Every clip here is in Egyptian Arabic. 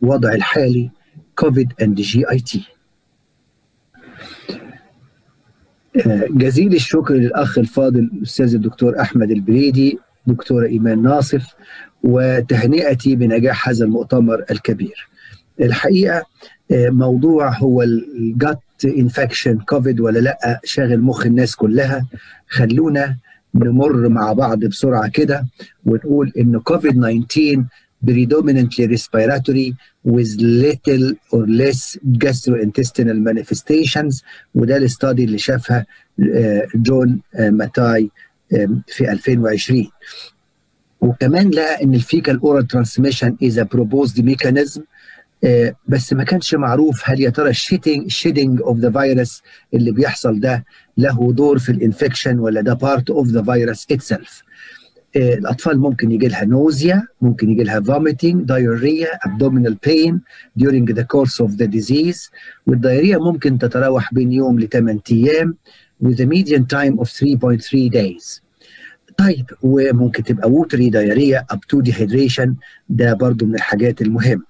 الوضع الحالي كوفيد اند جي اي تي جزيل الشكر للاخ الفاضل الاستاذ الدكتور احمد البريدي دكتوره ايمان ناصف وتهنئتي بنجاح هذا المؤتمر الكبير الحقيقه موضوع هو الجات انفكشن كوفيد ولا لا شاغل مخ الناس كلها خلونا نمر مع بعض بسرعه كده ونقول ان كوفيد 19 predominantly respiratory with little or less gastrointestinal manifestations وده الاستادي اللي شافها جون ماتاي في 2020 وكمان لقى ان الفيكال اورال ترانسميشن از ا بروبوزد ميكانيزم بس ما كانش معروف هل يا ترى الشيتنج شيدنج اوف ذا فيروس اللي بيحصل ده له دور في الانفكشن ولا ده بارت اوف ذا فيروس اتسلف الاطفال ممكن يجي لها نوزيا ممكن يجي لها vomiting diarrhea abdominal pain during the course of the disease والدايريا ممكن تتراوح بين يوم ل 8 ايام with a median time of 3.3 days طيب وممكن تبقى ووتري دايريا up to dehydration ده برضو من الحاجات المهمه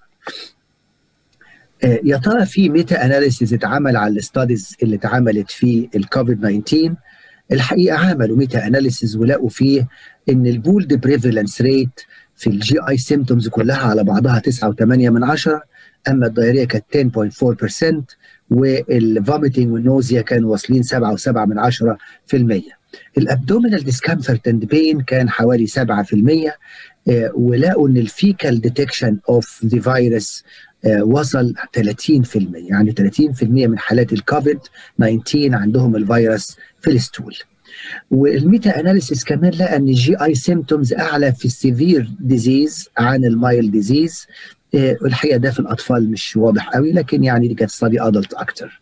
يا ترى في ميتا اناليسيز اتعمل على الاستاديز اللي اتعملت في الكوفيد 19 الحقيقه عملوا ميتا اناليسيز ولقوا فيه ان البولد بريفالنس ريت في الجي اي سيمتومز كلها على بعضها 9.8 من عشرة اما الدايريه كانت 10.4% والفوميتنج والنوزيا كانوا واصلين 7.7 من عشرة في المية الابدومينال ديسكمفورت اند بين كان حوالي 7% آه ولقوا ان الفيكال ديتكشن اوف ذا فيروس وصل 30% يعني 30% من حالات الكوفيد 19 عندهم الفيروس في الستول والميتا اناليسيس كمان لقى ان الجي اي سيمتومز اعلى في السيفير ديزيز عن المايل ديزيز والحقيقه ده في الاطفال مش واضح قوي لكن يعني دي كانت ستادي ادلت اكتر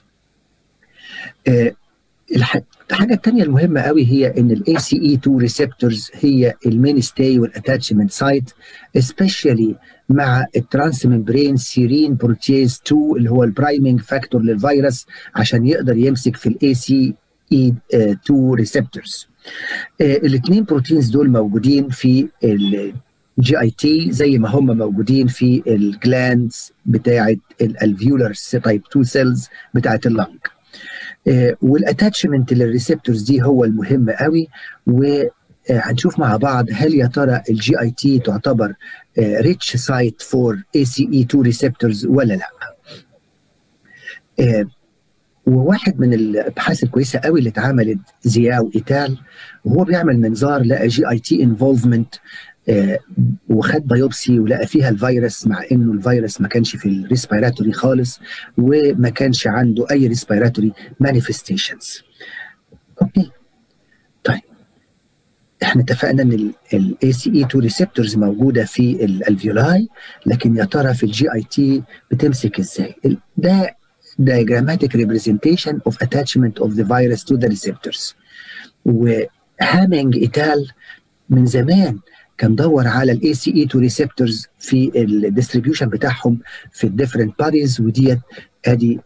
الحاجة الثانية المهمة قوي هي ان الاي سي اي 2 ريسبتورز هي المين ستاي والاتاتشمنت سايت especially مع الترانس ممبرين سيرين بروتيز 2 اللي هو البرايمنج فاكتور للفيروس عشان يقدر يمسك في الاي سي اي 2 ريسبتورز الاثنين بروتينز دول موجودين في الجي اي تي زي ما هم موجودين في الجلاندز بتاعه الالفيولار تايب 2 سيلز بتاعه اللنج والاتاتشمنت للريسبتورز دي هو المهم قوي وهنشوف مع بعض هل يا ترى الجي اي تي تعتبر ريتش سايت فور اي سي اي 2 ريسبتورز ولا لا وواحد من الابحاث الكويسه قوي اللي اتعملت زياو ايتال وهو بيعمل منظار لقى جي اي تي انفولفمنت آه وخد بايوبسي ولقى فيها الفيروس مع انه الفيروس ما كانش في الريسبيراتوري خالص وما كانش عنده اي ريسبيراتوري مانيفستيشنز اوكي طيب احنا اتفقنا ان الاي سي اي 2 ريسبتورز موجوده في الالفيولاي لكن يا ترى في الجي اي تي بتمسك ازاي ده diagrammatic representation of attachment of the virus to the receptors وهامينج ايتال من زمان كان دور على الاي سي اي 2 ريسبتورز في الديستريبيوشن بتاعهم في الديفرنت باريز وديت ادي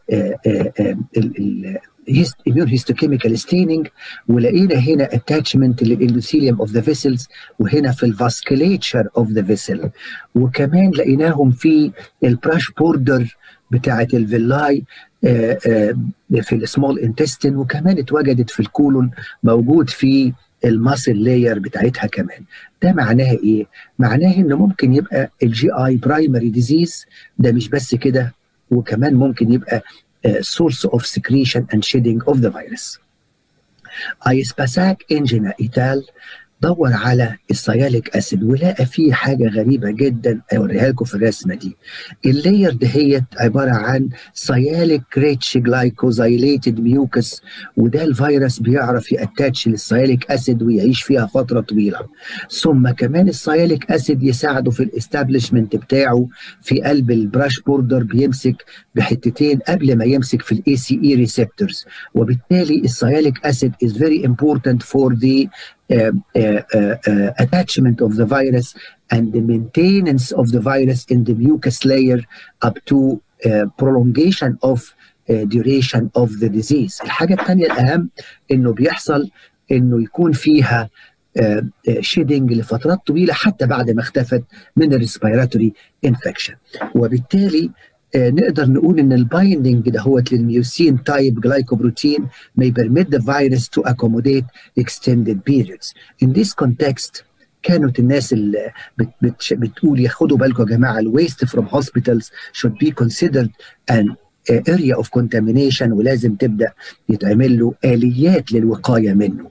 immune histochemical staining ولقينا هنا attachment للاندوثيليوم اوف ذا فيسلز وهنا في الفاسكوليتشر اوف ذا فيسل وكمان لقيناهم في البراش بوردر بتاعه الفيلاي في السمول انتستين وكمان اتوجدت في الكولون موجود في الماسل لاير بتاعتها كمان ده معناها ايه معناه انه ممكن يبقى الجي اي برايمري ديزيز ده مش بس كده وكمان ممكن يبقى source of secretion and shedding of the virus ايسباساك انجينا ايتال دور على السياليك اسيد ولقى فيه حاجه غريبه جدا اوريها لكم في الرسمه دي اللاير دهيت عباره عن سياليك ريتش جلايكوزايليتد ميوكس وده الفيروس بيعرف ياتاتش للسياليك اسيد ويعيش فيها فتره طويله ثم كمان السياليك اسيد يساعده في الاستابليشمنت بتاعه في قلب البراش بوردر بيمسك بحتتين قبل ما يمسك في الاي سي اي ريسبتورز وبالتالي السياليك اسيد is very important for the Uh, uh, uh, attachment of the virus and the maintenance of the virus in the mucus layer up to prolongation of duration of the disease. الحاجة الثانية الأهم إنه بيحصل إنه يكون فيها شيدنج لفترات طويله حتى بعد ما اختفت من الريسبيراتوري انفكشن وبالتالي نقدر نقول ان البايندنج ده هو للميوسين تايب جلايكوبروتين may permit the virus to accommodate extended periods. In this context كانت الناس اللي بت بت بتقول ياخدوا بالكم يا جماعه الويست from hospitals should be considered an area of contamination ولازم تبدا يتعمل له اليات للوقايه منه.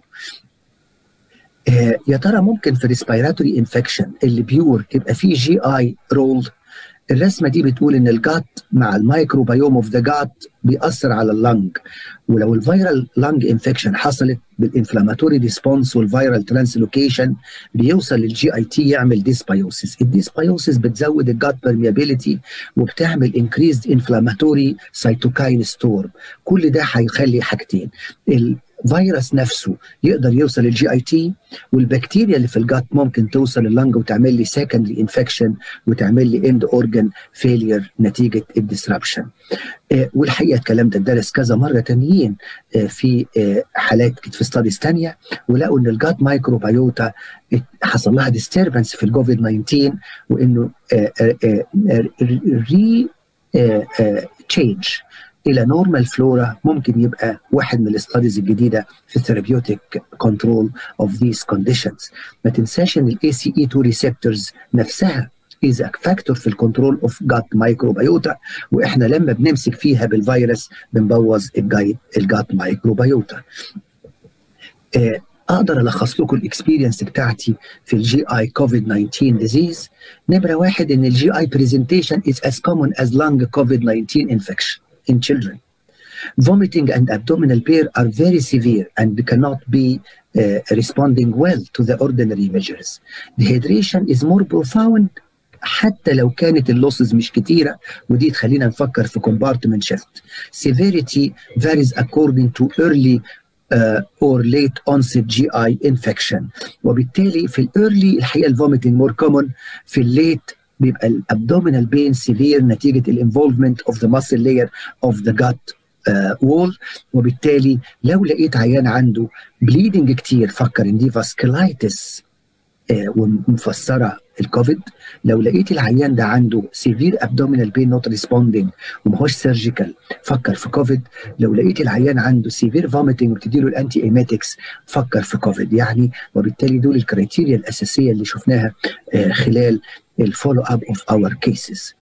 يا ترى ممكن في ريسبيراتوري انفكشن اللي بيور يبقى فيه جي اي رول الرسمه دي بتقول ان الجات مع الميكروبيوم اوف ذا جات بيأثر على اللنج ولو الفيرال لنج انفكشن حصلت بالانفلاماتوري ريسبونس والفيرال ترانسلوكيشن بيوصل للجي اي تي يعمل ديسبايوسيس الديسبايوسيس بتزود الجات بيرميابيليتي وبتعمل انكريزد انفلاماتوري سيتوكاين ستورم كل ده هيخلي حاجتين الفيروس نفسه يقدر يوصل للجي اي تي والبكتيريا اللي في الجات ممكن توصل لللنج وتعمل لي سكندري انفكشن وتعمل لي اند اورجان فيلير نتيجه الديسربشن آه والحقيقه الكلام ده اتدرس كذا مره تانيين آه في آه حالات في ستاديز ثانيه ولقوا ان الجات مايكروبيوتا حصل لها ديستربنس في الكوفيد 19 وانه ري تشينج الى نورمال فلورا ممكن يبقى واحد من الاستاديز الجديده في الثيرابيوتيك كنترول اوف ذيس كونديشنز ما تنساش ان الاي سي اي 2 ريسبتورز نفسها is a factor في الكنترول اوف جات مايكروبيوتا واحنا لما بنمسك فيها بالفيروس بنبوظ الجايد الجات مايكروبيوتا آه اقدر الخص لكم الاكسبيرينس بتاعتي في الجي اي كوفيد 19 ديزيز نمره واحد ان الجي اي برزنتيشن is as common as lung COVID 19 infection in children. Vomiting and abdominal pain are very severe and cannot be uh, responding well to the ordinary measures. Dehydration is more profound حتى لو كانت اللوسز مش كتيره ودي تخلينا نفكر في compartment shift. Severity varies according to early uh, or late onset GI infection وبالتالي في الايرلي الحقيقه الفوميتنج مور كومن في الليت بيبقى الابدومينال بين سيفير نتيجه الانفولفمنت اوف ذا ماسل لاير اوف ذا جات وول وبالتالي لو لقيت عيان عنده بليدنج كتير فكر ان دي فاسكلايتس uh, ومفسره الكوفيد لو لقيت العيان ده عنده سيفير ابدومينال بين نوت ريسبوندنج وما هوش سيرجيكال فكر في كوفيد لو لقيت العيان عنده سيفير فوميتنج وتدي له الانتي ايماتكس فكر في كوفيد يعني وبالتالي دول الكريتيريا الاساسيه اللي شفناها uh, خلال الفولو اب اوف اور كيسز